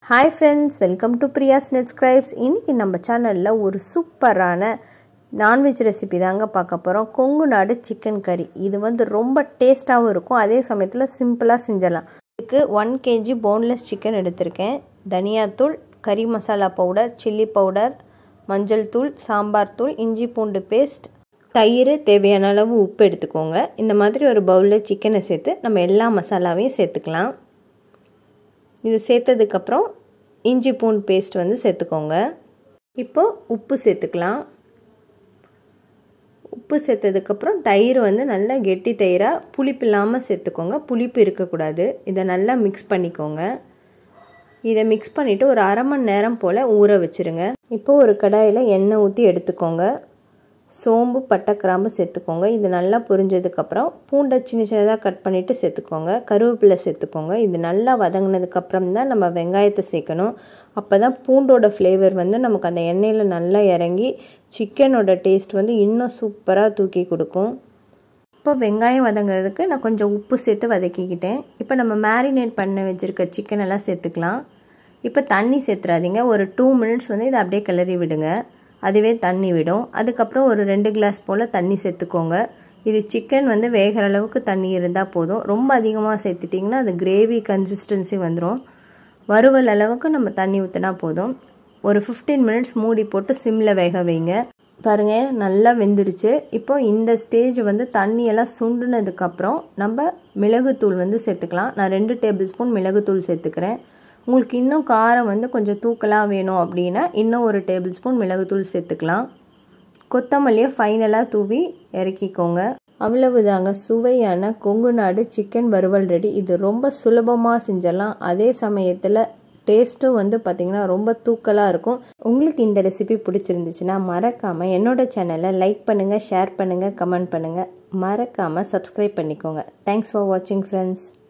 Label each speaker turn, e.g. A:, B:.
A: hi friends welcome to Priya's net scribes இன்றைக்கி நம்ம சேனலில் ஒரு சூப்பரான நான்வெஜ் ரெசிபி தாங்க பார்க்க போகிறோம் கொங்கு நாடு சிக்கன் கறி இது வந்து ரொம்ப டேஸ்ட்டாகவும் இருக்கும் அதே சமயத்தில் சிம்பிளாக செஞ்சிடலாம் இதுக்கு ஒன் கேஜி போன்லெஸ் சிக்கன் எடுத்திருக்கேன் தனியாத்தூள் கறி மசாலா பவுடர் சில்லி பவுடர் மஞ்சள் தூள் சாம்பார் தூள் இஞ்சி பூண்டு பேஸ்ட் தயிர் தேவையான அளவு உப்பு எடுத்துக்கோங்க இந்த மாதிரி ஒரு பவுலில் சிக்கனை சேர்த்து நம்ம எல்லா மசாலாவையும் சேர்த்துக்கலாம் இது சேர்த்ததுக்கப்புறம் இஞ்சி பூண்டு பேஸ்ட் வந்து சேர்த்துக்கோங்க இப்போது உப்பு சேர்த்துக்கலாம் உப்பு சேர்த்ததுக்கப்புறம் தயிர் வந்து நல்லா கெட்டி தயிராக புளிப்பு இல்லாமல் சேர்த்துக்கோங்க புளிப்பு இருக்கக்கூடாது இதை நல்லா மிக்ஸ் பண்ணிக்கோங்க இதை மிக்ஸ் பண்ணிவிட்டு ஒரு அரை மணி நேரம் போல் ஊற வச்சுருங்க இப்போது ஒரு கடாயில் எண்ணெய் ஊற்றி எடுத்துக்கோங்க சோம்பு பட்டை கிராம்பு சேர்த்துக்கோங்க இது நல்லா புரிஞ்சதுக்கப்புறம் பூண்டை சின்ன சின்னதாக கட் பண்ணிவிட்டு சேர்த்துக்கோங்க கருவேப்பிலை சேர்த்துக்கோங்க இது நல்லா வதங்கினதுக்கப்புறம் தான் நம்ம வெங்காயத்தை சேர்க்கணும் அப்போ தான் பூண்டோட ஃப்ளேவர் வந்து நமக்கு அந்த எண்ணெயில் நல்லா இறங்கி சிக்கனோட டேஸ்ட் வந்து இன்னும் சூப்பராக தூக்கி கொடுக்கும் இப்போ வெங்காயம் வதங்கிறதுக்கு நான் கொஞ்சம் உப்பு சேர்த்து வதக்கிக்கிட்டேன் இப்போ நம்ம மேரினேட் பண்ண வச்சுருக்க சிக்கன் எல்லாம் சேர்த்துக்கலாம் இப்போ தண்ணி சேர்த்துறாதீங்க ஒரு டூ மினிட்ஸ் வந்து இதை அப்படியே கிளறி விடுங்க அதுவே தண்ணி விடும் அதுக்கப்புறம் ஒரு ரெண்டு கிளாஸ் போல் தண்ணி சேர்த்துக்கோங்க இது சிக்கன் வந்து வேகிற அளவுக்கு தண்ணி இருந்தால் போதும் ரொம்ப அதிகமாக சேர்த்துட்டிங்கன்னா அது கிரேவி கன்சிஸ்டன்சி வந்துடும் வறுவல் அளவுக்கு நம்ம தண்ணி ஊற்றினா போதும் ஒரு ஃபிஃப்டீன் மினிட்ஸ் மூடி போட்டு சிம்மில் வேக வைங்க பாருங்கள் நல்லா வெந்துருச்சு இப்போ இந்த ஸ்டேஜ் வந்து தண்ணியெல்லாம் சுண்டுனதுக்கப்புறம் நம்ம மிளகுத்தூள் வந்து சேர்த்துக்கலாம் நான் ரெண்டு டேபிள் ஸ்பூன் மிளகுத்தூள் சேர்த்துக்கிறேன் உங்களுக்கு இன்னும் காரம் வந்து கொஞ்சம் தூக்கலாக வேணும் அப்படின்னா இன்னும் ஒரு டேபிள் ஸ்பூன் மிளகுத்தூள் சேர்த்துக்கலாம் கொத்தமல்லியை ஃபைனலாக தூவி இறக்கிக்கோங்க அவ்வளவுதாங்க சுவையான கொங்கு நாடு சிக்கன் வறுவல் ரெடி இது ரொம்ப சுலபமாக செஞ்சிடலாம் அதே சமயத்தில் டேஸ்ட்டும் வந்து பார்த்திங்கன்னா ரொம்ப தூக்கலாக இருக்கும் உங்களுக்கு இந்த ரெசிபி பிடிச்சிருந்துச்சுன்னா மறக்காமல் என்னோடய சேனலை லைக் பண்ணுங்கள் ஷேர் பண்ணுங்கள் கமெண்ட் பண்ணுங்கள் மறக்காமல் சப்ஸ்கிரைப் பண்ணிக்கோங்க தேங்க்ஸ் ஃபார் வாட்சிங் ஃப்ரெண்ட்ஸ்